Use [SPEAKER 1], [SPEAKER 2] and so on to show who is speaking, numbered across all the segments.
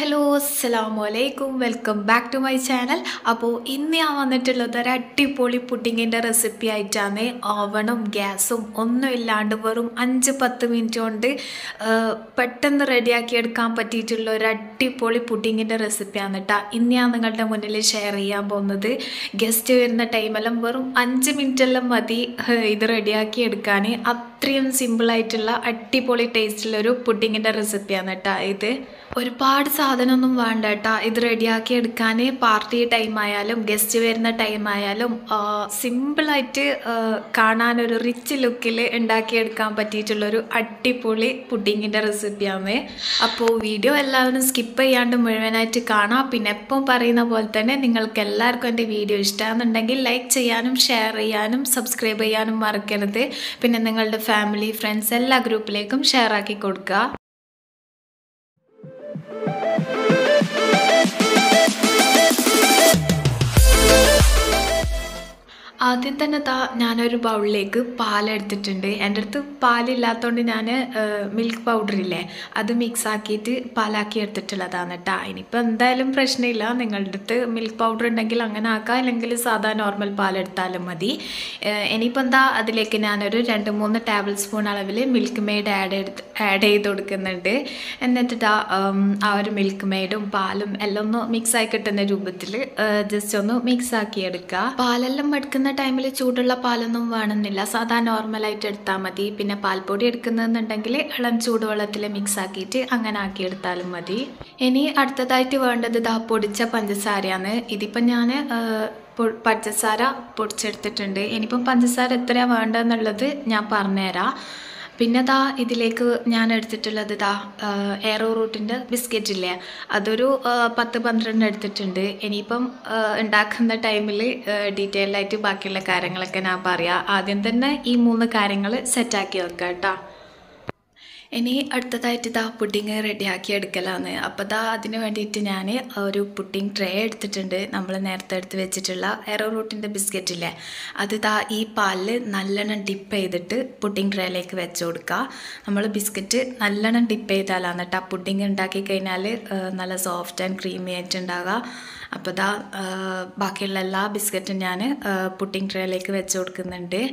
[SPEAKER 1] hello അസ്സലാമു അലൈക്കും welcome back to my channel അപ്പോൾ ഇന്ന് ഞാൻ വന്നിട്ടുള്ളത് ഒരു അടിപൊളി പുഡിങ്ങിൻ്റെ റെസിപ്പി ആയിട്ടാണ് ഓവണും ഗ്യാസും ഒന്നും ഇല്ലാണ്ട് വെറും അഞ്ച് പത്ത് മിനിറ്റ് കൊണ്ട് ആ, പെട്ടെന്ന് റെഡിയാക്കി എടുക്കാൻ പറ്റിയിട്ടുള്ള ഒരു അടിപൊളി പുഡിങ്ങിൻ്റെ റെസിപ്പിയാണ് കേട്ടോ ഇന്ന് ഞാൻ നിങ്ങളുടെ മുന്നിൽ ഷെയർ ചെയ്യാൻ പോകുന്നത് ഗസ്റ്റ് വരുന്ന ടൈമെല്ലാം വെറും അഞ്ച് മിനിറ്റെല്ലാം മതി ആ, ഇത് റെഡിയാക്കി എടുക്കാൻ അത്രയും സിമ്പിളായിട്ടുള്ള അടിപൊളി ടേസ്റ്റുള്ളൊരു പുഡിങ്ങിൻ്റെ റെസിപ്പിയാണ് കേട്ടോ ഇത് ഒരുപാട് സാധനമൊന്നും വേണ്ട കേട്ടോ ഇത് റെഡിയാക്കി എടുക്കാൻ പാർട്ടി ടൈം ആയാലും ഗസ്റ്റ് വരുന്ന ടൈം ആയാലും സിമ്പിളായിട്ട് കാണാനൊരു റിച്ച് ലുക്കിൽ ഉണ്ടാക്കിയെടുക്കാൻ പറ്റിയിട്ടുള്ളൊരു അടിപൊളി പുഡിങ്ങിൻ്റെ റെസിപ്പിയാണ് അപ്പോൾ വീഡിയോ എല്ലാവരും സ്കിപ്പ് ചെയ്യാണ്ട് മുഴുവനായിട്ട് കാണാം പിന്നെ എപ്പം പറയുന്ന പോലെ തന്നെ നിങ്ങൾക്ക് എല്ലാവർക്കും എൻ്റെ വീഡിയോ ഇഷ്ടമാണെന്നുണ്ടെങ്കിൽ ലൈക്ക് ചെയ്യാനും ഷെയർ ചെയ്യാനും സബ്സ്ക്രൈബ് ചെയ്യാനും മറക്കരുത് പിന്നെ നിങ്ങളുടെ ഫാമിലി ഫ്രണ്ട്സ് എല്ലാ ഗ്രൂപ്പിലേക്കും ഷെയർ ആക്കി കൊടുക്കുക ആദ്യം തന്നെ താ ഞാനൊരു ബൗളിലേക്ക് പാലെടുത്തിട്ടുണ്ട് എൻ്റെ അടുത്ത് പാലില്ലാത്തതുകൊണ്ട് ഞാൻ മിൽക്ക് പൗഡറില്ലേ അത് മിക്സ് ആക്കിയിട്ട് പാലാക്കി എടുത്തിട്ടുള്ളതാണ് കേട്ടോ ഇനിയിപ്പോൾ എന്തായാലും പ്രശ്നമില്ല നിങ്ങളുടെ അടുത്ത് മിൽക്ക് പൗഡർ ഉണ്ടെങ്കിൽ അങ്ങനെ ആക്കാം അല്ലെങ്കിൽ സാധാ നോർമൽ പാലെടുത്താലും മതി ഏഹ് ഇനിയിപ്പോൾ എന്താ അതിലേക്ക് ഞാനൊരു രണ്ട് മൂന്ന് ടേബിൾ സ്പൂൺ അളവിൽ മിൽക്ക് മെയ്ഡ് ആഡ് എടുത്ത് ആഡ് ചെയ്ത് കൊടുക്കുന്നുണ്ട് എന്നിട്ട് ഇതാ ഉം, ആ ഒരു മിൽക്ക് മെയ്ഡും പാലും എല്ലാം ഒന്ന് മിക്സ് ആയി കിട്ടുന്ന രൂപത്തിൽ ജസ്റ്റ് ഒന്ന് മിക്സ് ആക്കി എടുക്കുക പാലെല്ലാം എടുക്കുന്ന ടൈമിൽ ചൂടുള്ള പാലൊന്നും വേണമെന്നില്ല സാധാ നോർമലായിട്ട് എടുത്താൽ മതി പിന്നെ പാൽപ്പൊടി എടുക്കുന്നതെന്നുണ്ടെങ്കിൽ ഇളം ചൂടുവെള്ളത്തിൽ മിക്സ് ആക്കിയിട്ട് അങ്ങനെ ആക്കി എടുത്താലും മതി ഇനി അടുത്തതായിട്ട് വേണ്ടത് ഇതാ പൊടിച്ച പഞ്ചസാരയാണ് ഇതിപ്പോൾ ഞാൻ പഞ്ചസാര പൊടിച്ചെടുത്തിട്ടുണ്ട് ഇനിയിപ്പം പഞ്ചസാര എത്രയാണ് വേണ്ടതെന്നുള്ളത് ഞാൻ പറഞ്ഞുതരാം പിന്നെ ദാ ഇതിലേക്ക് ഞാൻ എടുത്തിട്ടുള്ളത് ദാ എയറോ റൂട്ടിൻ്റെ ബിസ്ക്കറ്റ് ഇല്ലേ അതൊരു ആ, പത്ത് പന്ത്രണ്ട് എടുത്തിട്ടുണ്ട് ഇനിയിപ്പം ആ, ഉണ്ടാക്കുന്ന ടൈമിൽ ഡീറ്റെയിൽ ആയിട്ട് ബാക്കിയുള്ള കാര്യങ്ങളൊക്കെ ഞാൻ പറയാം ആദ്യം തന്നെ ഈ മൂന്ന് കാര്യങ്ങൾ സെറ്റാക്കി വെക്കാം കേട്ടോ ഇനി അടുത്തതായിട്ട് ഇതാ പുഡിങ് റെഡിയാക്കി എടുക്കലാണ് അപ്പോൾ ഇതാ അതിന് വേണ്ടിയിട്ട് ഞാൻ ഒരു പുഡിങ് ട്രേ എടുത്തിട്ടുണ്ട് നമ്മൾ നേരത്തെ എടുത്ത് വെച്ചിട്ടുള്ള എറോ റൂട്ടിൻ്റെ ബിസ്ക്കറ്റ് ഇല്ലേ അത് ഇതാ ഈ പാലിൽ നല്ലോണം ഡിപ്പ് ചെയ്തിട്ട് പുഡിങ് ട്രേയിലേക്ക് വെച്ച് കൊടുക്കുക നമ്മൾ ബിസ്ക്കറ്റ് നല്ലോണം ഡിപ്പ് ചെയ്താലാണ് കേട്ടോ പുഡിങ് ഉണ്ടാക്കി കഴിഞ്ഞാൽ നല്ല സോഫ്റ്റ് ആൻഡ് ക്രീമി ആയിട്ട് ഉണ്ടാകുക അപ്പോൾ ഇതാ ആ, ബാക്കിയുള്ള എല്ലാ ബിസ്ക്കറ്റും ഞാൻ പുഡിങ് ട്രേയിലേക്ക് വെച്ച് കൊടുക്കുന്നുണ്ട്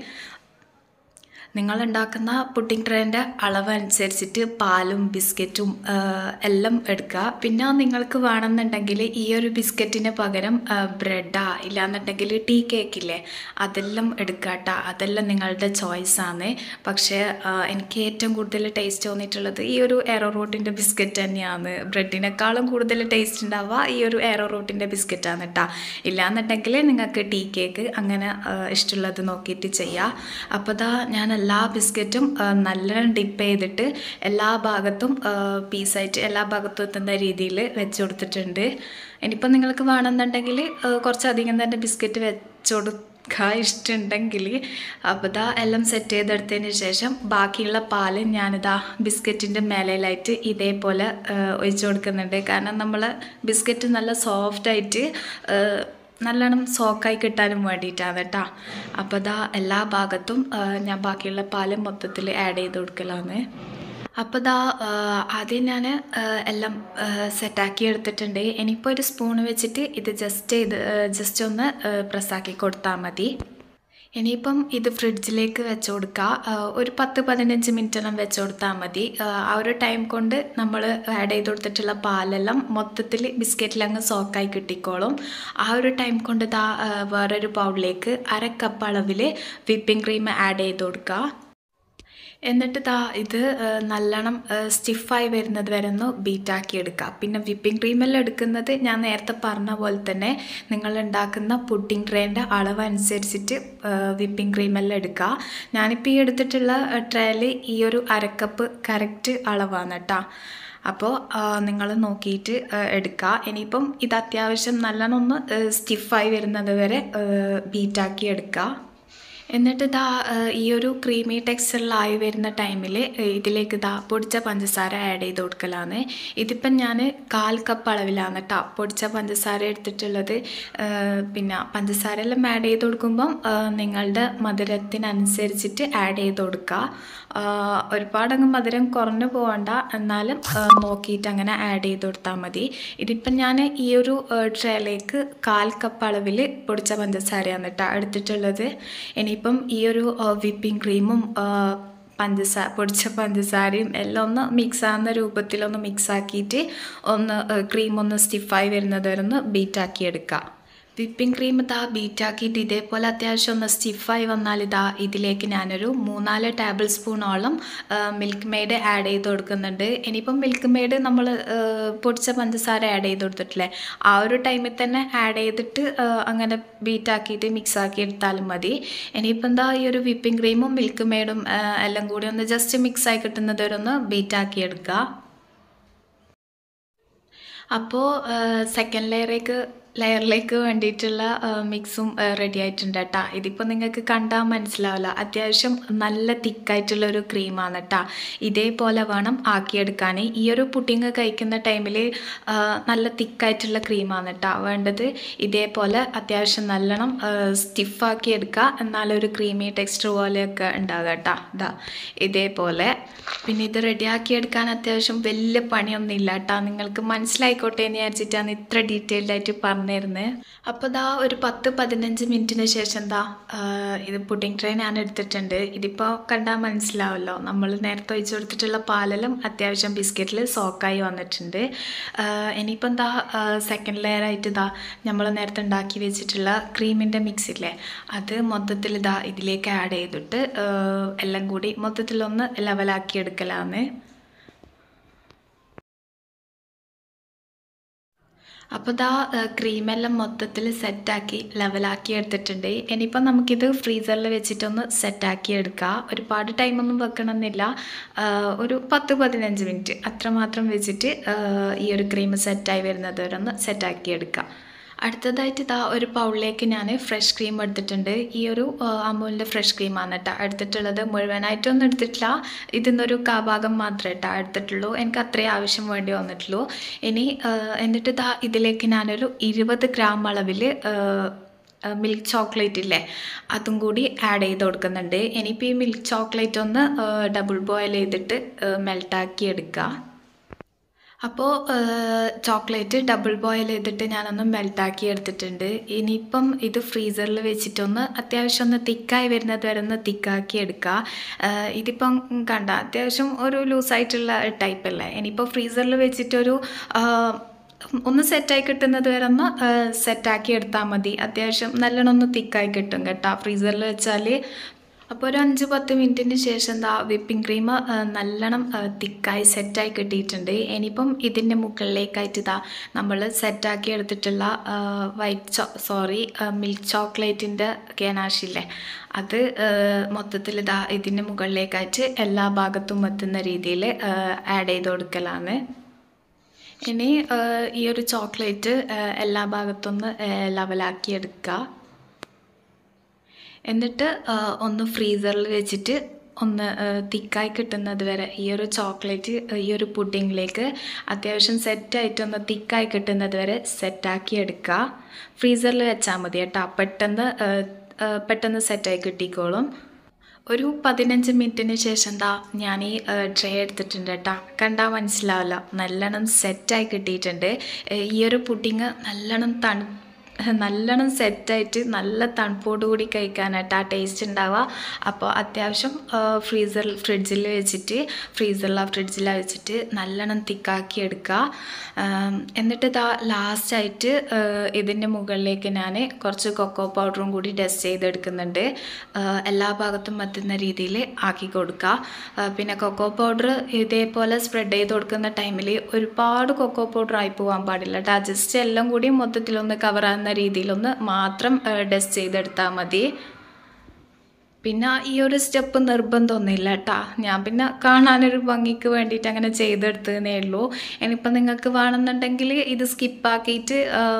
[SPEAKER 1] നിങ്ങൾ ഉണ്ടാക്കുന്ന പുഡിംഗ് ട്രേൻ്റെ അളവ് അനുസരിച്ചിട്ട് പാലും ബിസ്ക്കറ്റും ആ, എല്ലാം എടുക്കുക പിന്നെ നിങ്ങൾക്ക് വേണമെന്നുണ്ടെങ്കിൽ ഈ ഒരു ബിസ്ക്കറ്റിന് പകരം ബ്രെഡാ ഇല്ലാന്നുണ്ടെങ്കിൽ ടീ കേക്കില്ലേ അതെല്ലാം എടുക്കുക കേട്ടോ അതെല്ലാം നിങ്ങളുടെ ചോയ്സാണ് പക്ഷേ ആ, എനിക്ക് ഏറ്റവും കൂടുതൽ ടേസ്റ്റ് തോന്നിയിട്ടുള്ളത് ഈ ഒരു എറോ റൂട്ടിൻ്റെ ബിസ്ക്കറ്റ് തന്നെയാണ് ബ്രെഡിനേക്കാളും കൂടുതൽ ടേസ്റ്റ് ഉണ്ടാവുക ഈ ഒരു എറോ റൂട്ടിൻ്റെ ബിസ്ക്കറ്റാണ് കേട്ടോ ഇല്ലാന്നുണ്ടെങ്കിൽ നിങ്ങൾക്ക് ടീ കേക്ക് അങ്ങനെ ആ, ഇഷ്ടമുള്ളത് നോക്കിയിട്ട് ചെയ്യാം അപ്പോൾ ദാ ഞാൻ എല്ലാ ബിസ്ക്കറ്റും ആ, നല്ലോണം ഡിപ്പ് ചെയ്തിട്ട് എല്ലാ ഭാഗത്തും പീസായിട്ട് എല്ലാ ഭാഗത്തും എത്തുന്ന രീതിയിൽ വെച്ച് കൊടുത്തിട്ടുണ്ട് ഇനിയിപ്പോൾ നിങ്ങൾക്ക് വേണമെന്നുണ്ടെങ്കിൽ ആ, കുറച്ചധികം തന്നെ ബിസ്ക്കറ്റ് വെച്ച് കൊടുക്കുക ഇഷ്ടമുണ്ടെങ്കിൽ അപ്പോൾ ഇതാ എല്ലാം സെറ്റ് ചെയ്തെടുത്തതിന് ശേഷം ബാക്കിയുള്ള പാല് ഞാനിതാ ബിസ്ക്കറ്റിൻ്റെ മേലയിലായിട്ട് ഇതേപോലെ ആ, ഒഴിച്ചു കൊടുക്കുന്നുണ്ട് കാരണം നമ്മൾ ബിസ്ക്കറ്റ് നല്ല സോഫ്റ്റായിട്ട് നല്ലോണം സോക്കായി കിട്ടാനും വേണ്ടിയിട്ടാണ് കേട്ടോ അപ്പോൾ ഇതാ എല്ലാ ഭാഗത്തും ആ, ഞാൻ ബാക്കിയുള്ള പാല് മൊത്തത്തിൽ ആഡ് ചെയ്ത് കൊടുക്കലാണ് അപ്പോൾ ഇതാ ആ, ആദ്യം ഞാൻ എല്ലാം സെറ്റാക്കി എടുത്തിട്ടുണ്ട് ഇനിയിപ്പോൾ ഒരു സ്പൂൺ വെച്ചിട്ട് ഇത് ജസ്റ്റ് ചെയ്ത് ജസ്റ്റ് ഒന്ന് പ്രസ്സാക്കി കൊടുത്താൽ മതി ഇനിയിപ്പം ഇത് ഫ്രിഡ്ജിലേക്ക് വെച്ച് കൊടുക്കുക ആ, ഒരു പത്ത് പതിനഞ്ച് മിനിറ്റെല്ലാം വെച്ച് കൊടുത്താൽ മതി ആ, ആ ഒരു ടൈം കൊണ്ട് നമ്മൾ ആഡ് ചെയ്ത് കൊടുത്തിട്ടുള്ള പാലെല്ലാം മൊത്തത്തിൽ ബിസ്ക്കറ്റിൽ അങ്ങ് സോക്കായി കിട്ടിക്കോളും ആ ഒരു ടൈം കൊണ്ട് ഇതാ ആ, വേറൊരു ബൗളിലേക്ക് അര കപ്പ് അളവിൽ വിപ്പിംഗ് ക്രീം ആഡ് ചെയ്ത് കൊടുക്കുക എന്നിട്ട് ദാ ഇത് ആ, നല്ലോണം സ്റ്റിഫായി വരുന്നത് വരെ ഒന്ന് ബീറ്റാക്കി എടുക്കുക പിന്നെ വിപ്പിംഗ് ക്രീമെല്ലാം എടുക്കുന്നത് ഞാൻ നേരത്തെ പറഞ്ഞ പോലെ തന്നെ നിങ്ങൾ ഉണ്ടാക്കുന്ന പുഡിംഗ് ട്രേൻ്റെ അളവ് അനുസരിച്ചിട്ട് വിപ്പിംഗ് ക്രീമെല്ലാം എടുക്കുക ഞാനിപ്പോൾ ഈ എടുത്തിട്ടുള്ള ട്രേയിൽ ഈ ഒരു അരക്കപ്പ് കറക്റ്റ് അളവാണ് കേട്ടോ അപ്പോൾ നിങ്ങൾ നോക്കിയിട്ട് ആ, എടുക്കുക ഇനിയിപ്പം ഇത് അത്യാവശ്യം നല്ലോണം ഒന്ന് സ്റ്റിഫായി വരുന്നത് വരെ ബീറ്റാക്കി എടുക്കുക എന്നിട്ട് ഇതാ ഏഹ്, ഈ ഒരു ക്രീമി ടെക്സ്ചറിലായി വരുന്ന ടൈമിൽ ഇതിലേക്ക് ഇതാ പൊടിച്ച പഞ്ചസാര ആഡ് ചെയ്ത് കൊടുക്കലാണ് ഇതിപ്പം ഞാൻ കാൽ കപ്പ് അളവിലാണ് കേട്ടോ പൊടിച്ച പഞ്ചസാര എടുത്തിട്ടുള്ളത് ഏഹ്, പിന്നെ പഞ്ചസാര എല്ലാം ആഡ് ചെയ്ത് കൊടുക്കുമ്പം ഏഹ്, നിങ്ങളുടെ മധുരത്തിനനുസരിച്ചിട്ട് ആഡ് ചെയ്ത് കൊടുക്കുക ഏഹ്, ഒരുപാടങ്ങ് മധുരം കുറഞ്ഞു പോകണ്ട എന്നാലും ഏഹ്, നോക്കിയിട്ട് അങ്ങനെ ആഡ് ചെയ്ത് കൊടുത്താൽ മതി ഇതിപ്പം ഞാൻ ഈ ഒരു ട്രേയിലേക്ക് കാൽ കപ്പ് അളവിൽ പൊടിച്ച പഞ്ചസാരയാണ് കേട്ടോ എടുത്തിട്ടുള്ളത് ഇനിയിപ്പം ഈ ഒരു വിപ്പിംഗ് ക്രീമും പഞ്ചസാര പൊടിച്ച പഞ്ചസാരയും എല്ലാം ഒന്ന് മിക്സ് ആകുന്ന രൂപത്തിലൊന്ന് മിക്സ് ആക്കിയിട്ട് ഒന്ന് ക്രീം ഒന്ന് സ്റ്റിഫായി വരുന്നത് വരെ ഒന്ന് ബീറ്റാക്കി എടുക്കുക വിപ്പിംഗ് ക്രീം ഇതാ ബീറ്റാക്കിയിട്ട് ഇതേപോലെ അത്യാവശ്യം ഒന്ന് സ്റ്റിഫായി വന്നാൽ ഇതാ ഇതിലേക്ക് ഞാനൊരു മൂന്നാല് ടേബിൾ സ്പൂണോളം മിൽക്ക് മെയ്ഡ് ആഡ് ചെയ്ത് കൊടുക്കുന്നുണ്ട് ഇനിയിപ്പം മിൽക്ക് മെയ്ഡ് നമ്മൾ പൊടിച്ച പഞ്ചസാര ആഡ് ചെയ്ത് കൊടുത്തിട്ടില്ലേ ആ ഒരു ടൈമിൽ തന്നെ ആഡ് ചെയ്തിട്ട് ആ, അങ്ങനെ ബീറ്റാക്കിയിട്ട് മിക്സ് ആക്കി എടുത്താലും മതി ഇനിയിപ്പം എന്താ ഈ ഒരു വിപ്പിംഗ് ക്രീമും മിൽക്ക് മെയ്ഡും ആ, എല്ലാം കൂടി ഒന്ന് ജസ്റ്റ് മിക്സ് ആയി കിട്ടുന്നത് വരെ ഒന്ന് ബീറ്റാക്കി എടുക്കുക അപ്പോൾ സെക്കൻഡ് ലെയറേക്ക് ലെയറിലേക്ക് വേണ്ടിയിട്ടുള്ള മിക്സും റെഡി ആയിട്ടുണ്ട് കേട്ടോ ഇതിപ്പോൾ നിങ്ങൾക്ക് കണ്ടാൽ മനസ്സിലാവില്ല അത്യാവശ്യം നല്ല തിക്കായിട്ടുള്ള ഒരു ക്രീമാണ് കേട്ടോ ഇതേപോലെ വേണം ആക്കിയെടുക്കാൻ ഈ ഒരു പുഡിങ് കഴിക്കുന്ന ടൈമിൽ നല്ല തിക്കായിട്ടുള്ള ക്രീമാണ് കേട്ടോ വേണ്ടത് ഇതേപോലെ അത്യാവശ്യം നല്ലോണം സ്റ്റിഫാക്കി എടുക്കുക എന്നാലൊരു ക്രീമി ടെക്സ്ചർ പോലെയൊക്കെ ഉണ്ടാകുക കേട്ടോ ഇതാ ഇതേപോലെ പിന്നെ ഇത് റെഡിയാക്കി എടുക്കാൻ അത്യാവശ്യം വലിയ പണിയൊന്നും ഇല്ല കേട്ടോ നിങ്ങൾക്ക് മനസ്സിലായിക്കോട്ടെ എന്ന് വിചാരിച്ചിട്ടാണ് ഇത്ര ഡീറ്റെയിൽഡ് ആയിട്ട് പറഞ്ഞിരുന്നത് അപ്പോൾ ദാ ഒരു പത്ത് പതിനഞ്ച് മിനിറ്റിന് ശേഷം ദാ ആ, ഇത് പുഡിംഗ് ട്രേ ഞാൻ എടുത്തിട്ടുണ്ട് ഇതിപ്പോൾ കണ്ടാൽ മനസ്സിലാവല്ലോ നമ്മൾ നേരത്തെ ഒഴിച്ചു കൊടുത്തിട്ടുള്ള പാലെല്ലാം അത്യാവശ്യം ബിസ്ക്കറ്റിൽ സോക്കായി വന്നിട്ടുണ്ട് ആ, ഇനിയിപ്പം ദാ സെക്കൻഡ് ലെയർ ആയിട്ട് ഇതാ നമ്മൾ നേരത്തെ ഉണ്ടാക്കി വെച്ചിട്ടുള്ള ക്രീമിൻ്റെ മിക്സ് ഇല്ലേ അത് മൊത്തത്തിൽ ഇതാ ഇതിലേക്ക് ആഡ് ചെയ്തിട്ട് ആ, എല്ലാം കൂടി മൊത്തത്തിലൊന്ന് ലെവലാക്കി എടുക്കലാണ് അപ്പോൾ ഇതാ ക്രീമെല്ലാം മൊത്തത്തിൽ സെറ്റാക്കി ലെവലാക്കി എടുത്തിട്ടുണ്ട് ഇനിയിപ്പോൾ നമുക്കിത് ഫ്രീസറിൽ വെച്ചിട്ടൊന്ന് സെറ്റാക്കി എടുക്കാം ഒരുപാട് ടൈമൊന്നും വെക്കണമെന്നില്ല ആ, ഒരു പത്ത് പതിനഞ്ച് മിനിറ്റ് അത്രമാത്രം വെച്ചിട്ട് ആ, ഈ ഒരു ക്രീം സെറ്റായി വരുന്നത് വരെ ഒന്ന് സെറ്റാക്കി എടുക്കാം അടുത്തതായിട്ട് ഇതാ ഒരു പൗളിലേക്ക് ഞാൻ ഫ്രഷ് ക്രീം എടുത്തിട്ടുണ്ട് ഈ ഒരു ആ, അമൂലിൻ്റെ ഫ്രഷ് ക്രീമാണ് കേട്ടോ എടുത്തിട്ടുള്ളത് മുഴുവനായിട്ടൊന്നും എടുത്തിട്ടില്ല ഇതിന്നൊരു കാഭാഗം മാത്രമേ കേട്ടോ എടുത്തിട്ടുള്ളൂ എനിക്ക് അത്രയും ആവശ്യം വേണ്ടി വന്നിട്ടുള്ളൂ ഇനി ആ, എന്നിട്ട് ഇതാ ഇതിലേക്ക് ഞാനൊരു ഇരുപത് ഗ്രാം അളവിൽ മിൽക്ക് ചോക്ലേറ്റ് ഇല്ലേ അതും കൂടി ആഡ് ചെയ്ത് കൊടുക്കുന്നുണ്ട് ഇനിയിപ്പോൾ ഈ മിൽക്ക് ചോക്ലേറ്റ് ഒന്ന് ഡബിൾ ബോയിൽ ചെയ്തിട്ട് മെൽട്ടാക്കി എടുക്കുക അപ്പോൾ ചോക്ലേറ്റ് ഡബിൾ ബോയിൽ ചെയ്തിട്ട് ഞാനൊന്ന് മെൽട്ടാക്കി എടുത്തിട്ടുണ്ട് ഇനിയിപ്പം ഇത് ഫ്രീസറിൽ വെച്ചിട്ടൊന്ന് അത്യാവശ്യം ഒന്ന് തിക്കായി വരുന്നത് വരെ ഒന്ന് തിക്കാക്കി എടുക്കുക ഏഹ് ഇതിപ്പം കണ്ട അത്യാവശ്യം ഒരു ലൂസായിട്ടുള്ള ടൈപ്പ് അല്ലേ ഇനിയിപ്പോൾ ഫ്രീസറിൽ വെച്ചിട്ടൊരു ആഹ്, ഒന്ന് സെറ്റായി കിട്ടുന്നത് വരെ ഒന്ന് സെറ്റാക്കി എടുത്താൽ മതി അത്യാവശ്യം നല്ലോണം ഒന്ന് തിക്കായി കിട്ടും കേട്ടോ ഫ്രീസറിൽ വെച്ചാൽ അപ്പോൾ ഒരു അഞ്ച് പത്ത് മിനിറ്റിന് ശേഷം എന്താ വിപ്പിംഗ് ക്രീം നല്ലോണം തിക്കായി സെറ്റായി കിട്ടിയിട്ടുണ്ട് ഇനിയിപ്പം ഇതിൻ്റെ മുകളിലേക്കായിട്ട് ഇതാ നമ്മൾ സെറ്റാക്കി എടുത്തിട്ടുള്ള വൈറ്റ് ചോ സോറി മിൽക്ക് ചോക്ലേറ്റിൻ്റെ ഗനാഷില്ലേ അത് മൊത്തത്തിൽ ഇതാ ഇതിൻ്റെ മുകളിലേക്കായിട്ട് എല്ലാ ഭാഗത്തും എത്തുന്ന രീതിയിൽ ആഡ് ചെയ്ത് കൊടുക്കലാണ് ഇനി ആ, ഈ ഒരു ചോക്ലേറ്റ് ആ, എല്ലാ ഭാഗത്തൊന്ന് ലെവലാക്കി എടുക്കുക എന്നിട്ട് ആ, ഒന്ന് ഫ്രീസറിൽ വെച്ചിട്ട് ഒന്ന് തിക്കായി കിട്ടുന്നത് വരെ ഈ ഒരു ചോക്ലേറ്റ് ഈ ഒരു പുഡിങ്ങിലേക്ക് അത്യാവശ്യം സെറ്റായിട്ട് ഒന്ന് തിക്കായി കിട്ടുന്നത് വരെ സെറ്റാക്കി എടുക്കുക ഫ്രീസറിൽ വെച്ചാൽ മതി കേട്ടോ പെട്ടെന്ന് ആ, ആ, പെട്ടെന്ന് സെറ്റായി കിട്ടിക്കോളും ഒരു പതിനഞ്ച് മിനിറ്റിന് ശേഷം എന്താ ഞാൻ ഈ ട്രേ എടുത്തിട്ടുണ്ട് കേട്ടോ കണ്ടാൽ മനസ്സിലാവില്ല നല്ലോണം സെറ്റായി കിട്ടിയിട്ടുണ്ട് ഏ, ഈ ഒരു പുഡിങ് നല്ലോണം തണു നല്ലോണം സെറ്റായിട്ട് നല്ല തണുപ്പോട് കൂടി കഴിക്കാനായിട്ട് ആ ടേസ്റ്റ് ഉണ്ടാവുക അപ്പോൾ അത്യാവശ്യം ഫ്രീസറിൽ ഫ്രിഡ്ജിൽ വെച്ചിട്ട് ഫ്രീസറിൽ ഫ്രിഡ്ജിൽ വെച്ചിട്ട് നല്ലോണം തിക്കാക്കി എടുക്കുക ആം, എന്നിട്ട് ഇതാ ലാസ്റ്റായിട്ട് ഇതിൻ്റെ മുകളിലേക്ക് ഞാൻ കുറച്ച് കൊക്കോ പൗഡറും കൂടി ഡസ്റ്റ് ചെയ്തെടുക്കുന്നുണ്ട് ആ, എല്ലാ ഭാഗത്തും എത്തുന്ന രീതിയിൽ ആക്കി കൊടുക്കുക ആ, പിന്നെ കൊക്കോ പൗഡർ ഇതേപോലെ സ്പ്രെഡ് ചെയ്ത് കൊടുക്കുന്ന ടൈമിൽ ഒരുപാട് കൊക്കോ പൗഡർ ആയി പോകാൻ പാടില്ല കേട്ടോ ജസ്റ്റ് എല്ലാം കൂടി മൊത്തത്തിലൊന്ന് കവർ ആകുന്ന രീതിയിലൊന്ന് മാത്രം ഡസ്റ്റ് ചെയ്തെടുത്താൽ മതി പിന്നെ ഈ ഒരു സ്റ്റെപ്പ് നിർബന്ധമൊന്നുമില്ല കേട്ടോ ഞാൻ പിന്നെ കാണാനൊരു ഭംഗിക്ക് വേണ്ടിയിട്ട് അങ്ങനെ ചെയ്തെടുത്തതേ ഉള്ളൂ ഇനിയിപ്പോൾ നിങ്ങൾക്ക് വേണമെന്നുണ്ടെങ്കിൽ ഇത് സ്കിപ്പാക്കിയിട്ട്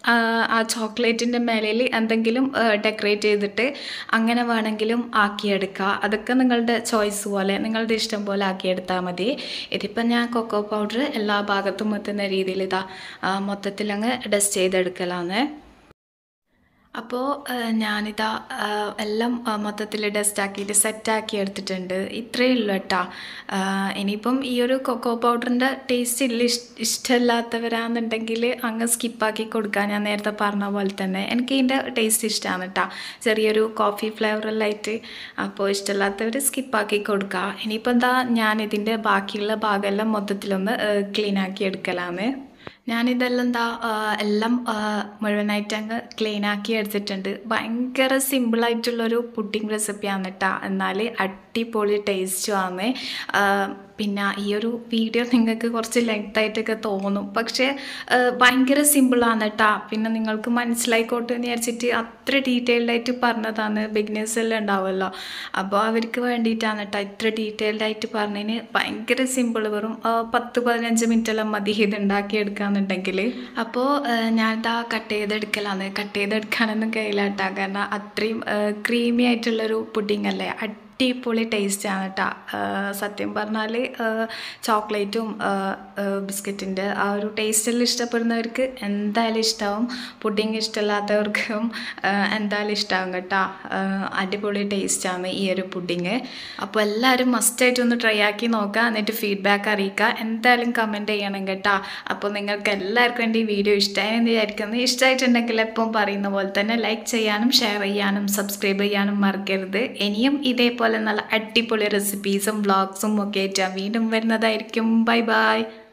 [SPEAKER 1] ആ, ആ ചോക്ലേറ്റിൻ്റെ മേലയിൽ എന്തെങ്കിലും ഡെക്കറേറ്റ് ചെയ്തിട്ട് അങ്ങനെ വേണമെങ്കിലും ആക്കിയെടുക്കുക അതൊക്കെ നിങ്ങളുടെ ചോയ്സ് പോലെ നിങ്ങളുടെ ഇഷ്ടം പോലെ ആക്കിയെടുത്താൽ മതി ഇതിപ്പം ഞാൻ കൊക്കോ പൗഡർ എല്ലാ ഭാഗത്തും എത്തുന്ന രീതിയിൽ ഇതാ ആ, മൊത്തത്തിലങ്ങ് ഡസ്റ്റ് ചെയ്തെടുക്കലാണ് അപ്പോൾ ഞാനിതാ ആ, എല്ലാം മൊത്തത്തിൽ ഡസ്റ്റ് ആക്കിയിട്ട് സെറ്റാക്കി എടുത്തിട്ടുണ്ട് ഇത്രയേ ഉള്ളൂ കേട്ടോ ഇനിയിപ്പം ഈ ഒരു കൊക്കോ പൗഡറിൻ്റെ ടേസ്റ്റ് ഇല്ല ഇഷ് ഇഷ്ടമില്ലാത്തവരാണെന്നുണ്ടെങ്കിൽ അങ്ങ് സ്കിപ്പാക്കി കൊടുക്കുക ഞാൻ നേരത്തെ പറഞ്ഞ പോലെ തന്നെ എനിക്ക് ഇതിൻ്റെ ടേസ്റ്റ് ഇഷ്ടമാണ് കേട്ടോ ചെറിയൊരു കോഫി ഫ്ലേവറെല്ലായിട്ട് അപ്പോൾ ഇഷ്ടമില്ലാത്തവർ സ്കിപ്പാക്കി കൊടുക്കുക ഇനിയിപ്പോൾ എന്താ ഞാൻ ഇതിൻ്റെ ബാക്കിയുള്ള ഭാഗമെല്ലാം മൊത്തത്തിലൊന്ന് ക്ലീൻ ആക്കി എടുക്കലാണ് ഞാനിതെല്ലാം എന്താ ആ, എല്ലാം ആ, മുഴുവനായിട്ട് അങ്ങ് ക്ലീൻ ആക്കി എടുത്തിട്ടുണ്ട് ഭയങ്കര സിമ്പിളായിട്ടുള്ളൊരു പുഡിംഗ് റെസിപ്പിയാണ് കേട്ടോ എന്നാൽ അടിപൊളി ടേസ്റ്റുമാണ് പിന്നെ ഈ ഒരു വീഡിയോ നിങ്ങൾക്ക് കുറച്ച് ലെങ്ത് ആയിട്ടൊക്കെ തോന്നും പക്ഷേ ആ, ഭയങ്കര സിമ്പിളാണ് കേട്ടോ പിന്നെ നിങ്ങൾക്ക് മനസ്സിലായിക്കോട്ടെ എന്ന് വിചാരിച്ചിട്ട് അത്ര ഡീറ്റെയിൽഡ് ആയിട്ട് പറഞ്ഞതാണ് ബിഗിനേഴ്സ് എല്ലാം ഉണ്ടാവുമല്ലോ അപ്പോൾ അവർക്ക് വേണ്ടിയിട്ടാണ് കേട്ടോ ഇത്ര ഡീറ്റെയിൽഡ് ആയിട്ട് പറഞ്ഞതിന് ഭയങ്കര സിമ്പിൾ വെറും ആ, പത്ത് പതിനഞ്ച് മിനിറ്റ് എല്ലാം മതി ഇത് ഉണ്ടാക്കിയെടുക്കാന്നുണ്ടെങ്കിൽ അപ്പോൾ ഞാനിതാ കട്ട് ചെയ്തെടുക്കലാണ് കട്ട് ചെയ്തെടുക്കാനൊന്നും കഴിയില്ല കാരണം അത്രയും ക്രീമി ആയിട്ടുള്ളൊരു പുഡിംഗ് അല്ലേ അടിപൊളി ടേസ്റ്റാണ് കേട്ടോ സത്യം പറഞ്ഞാൽ ചോക്ലേറ്റും ബിസ്ക്കറ്റിൻ്റെ ആ ഒരു ടേസ്റ്റെല്ലാം ഇഷ്ടപ്പെടുന്നവർക്ക് എന്തായാലും ഇഷ്ടമാവും പുഡിങ് ഇഷ്ടമില്ലാത്തവർക്കും ആ, എന്തായാലും ഇഷ്ടമാവും കേട്ടോ ആ, അടിപൊളി ടേസ്റ്റാണ് ഈ ഒരു പുഡിങ് അപ്പോൾ എല്ലാവരും മസ്റ്റായിട്ട് ഒന്ന് ട്രൈ ആക്കി നോക്കുക എന്നിട്ട് ഫീഡ്ബാക്ക് അറിയിക്കുക എന്തായാലും കമൻറ്റ് ചെയ്യണം കേട്ടോ അപ്പോൾ നിങ്ങൾക്ക് എല്ലാവർക്കും വേണ്ടി ഈ വീഡിയോ ഇഷ്ടമായെന്ന് വിചാരിക്കുന്നു ഇഷ്ടമായിട്ടുണ്ടെങ്കിൽ എപ്പം പറയുന്ന പോലെ തന്നെ ലൈക്ക് ചെയ്യാനും ഷെയർ ചെയ്യാനും സബ്സ്ക്രൈബ് ചെയ്യാനും മറക്കരുത് ഇനിയും ഇതേപോലെ നല്ല അടിപൊളി റെസിപ്പീസും വ്ളോഗ്സും ഒക്കെ ആയിട്ട് ഞാൻ വീണ്ടും വരുന്നതായിരിക്കും ബൈ ബൈ